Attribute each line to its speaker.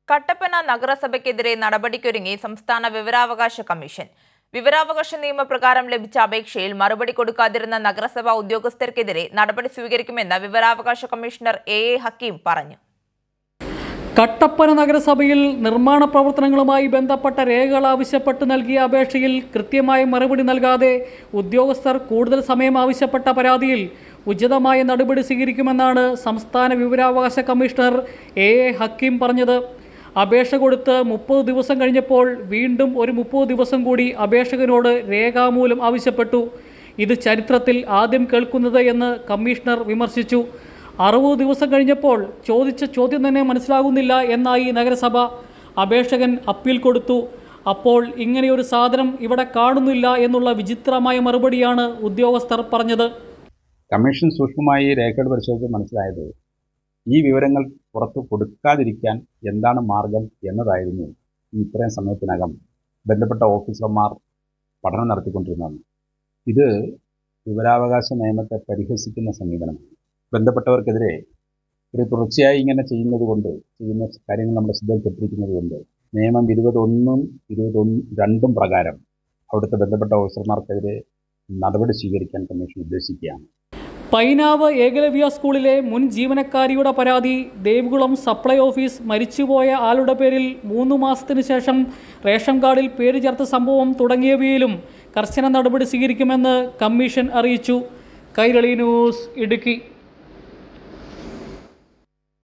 Speaker 1: കട്ടപ്പന നഗരസഭയ്ക്കെതിരെ നടപടിക്കൊരുങ്ങി സംസ്ഥാന വിവരാവകാശ കമ്മീഷൻ വിവരാവകാശ നിയമപ്രകാരം ലഭിച്ച അപേക്ഷയിൽ മറുപടി കൊടുക്കാതിരുന്ന നഗരസഭാ ഉദ്യോഗസ്ഥർക്കെതിരെ നടപടി സ്വീകരിക്കുമെന്ന് വിവരാവകാശ കമ്മീഷണർ എ എ ഹക്കീം പറഞ്ഞു
Speaker 2: കട്ടപ്പന നഗരസഭയിൽ നിർമ്മാണ പ്രവർത്തനങ്ങളുമായി ബന്ധപ്പെട്ട രേഖകൾ ആവശ്യപ്പെട്ട് നൽകിയ അപേക്ഷയിൽ കൃത്യമായ മറുപടി നൽകാതെ ഉദ്യോഗസ്ഥർ കൂടുതൽ സമയം ആവശ്യപ്പെട്ട പരാതിയിൽ ഉചിതമായ നടപടി സ്വീകരിക്കുമെന്നാണ് സംസ്ഥാന വിവരാവകാശ കമ്മീഷണർ എ എ ഹക്കീം പറഞ്ഞത് അപേക്ഷ കൊടുത്ത് മുപ്പത് ദിവസം കഴിഞ്ഞപ്പോൾ വീണ്ടും ഒരു മുപ്പത് ദിവസം കൂടി അപേക്ഷകനോട് രേഖാമൂലം ആവശ്യപ്പെട്ടു ഇത് ചരിത്രത്തിൽ ആദ്യം കേൾക്കുന്നത് എന്ന് കമ്മീഷണർ വിമർശിച്ചു അറുപത് ദിവസം കഴിഞ്ഞപ്പോൾ ചോദിച്ച ചോദ്യം തന്നെ മനസ്സിലാകുന്നില്ല എന്നായി നഗരസഭ അപേക്ഷകൻ അപ്പീൽ കൊടുത്തു അപ്പോൾ ഇങ്ങനെയൊരു സാധനം ഇവിടെ കാണുന്നില്ല എന്നുള്ള വിചിത്രമായ മറുപടിയാണ് ഉദ്യോഗസ്ഥർ പറഞ്ഞത്
Speaker 3: കമ്മീഷൻ സൂക്ഷ്മമായി രേഖകൾ പരിശോധിച്ച് മനസ്സിലായത് ഈ വിവരങ്ങൾ പുറത്തു കൊടുക്കാതിരിക്കാൻ എന്താണ് മാർഗം എന്നതായിരുന്നു ഈ ഇത്രയും സമയത്തിനകം ബന്ധപ്പെട്ട ഓഫീസർമാർ പഠനം നടത്തിക്കൊണ്ടിരുന്നത് ഇത് വിവരാവകാശ നിയമത്തെ പരിഹസിക്കുന്ന സമീപനമാണ് ബന്ധപ്പെട്ടവർക്കെതിരെ ഒരു തുടർച്ചയായി ഇങ്ങനെ ചെയ്യുന്നത് കൊണ്ട് ചെയ്യുന്ന കാര്യങ്ങൾ നമ്മുടെ ശ്രദ്ധയിൽപ്പെട്ടിരിക്കുന്നത് കൊണ്ട് നിയമം ഇരുപതൊന്നും ഇരുപത്തൊന്ന് രണ്ടും പ്രകാരം അവിടുത്തെ ബന്ധപ്പെട്ട ഓഫീസർമാർക്കെതിരെ നടപടി സ്വീകരിക്കാൻ കമ്മീഷൻ ഉദ്ദേശിക്കുകയാണ്
Speaker 2: പൈനാവ് ഏകലവ്യ സ്കൂളിലെ മുൻ ജീവനക്കാരിയുടെ പരാതി ദേവികുളം സപ്ലൈ ഓഫീസ് മരിച്ചുപോയ ആളുടെ പേരിൽ മൂന്ന് മാസത്തിന് ശേഷം റേഷൻ കാർഡിൽ പേര് ചേർത്ത സംഭവം തുടങ്ങിയവയിലും കർശന നടപടി സ്വീകരിക്കുമെന്ന് കമ്മീഷൻ അറിയിച്ചു കൈരളി ന്യൂസ് ഇടുക്കി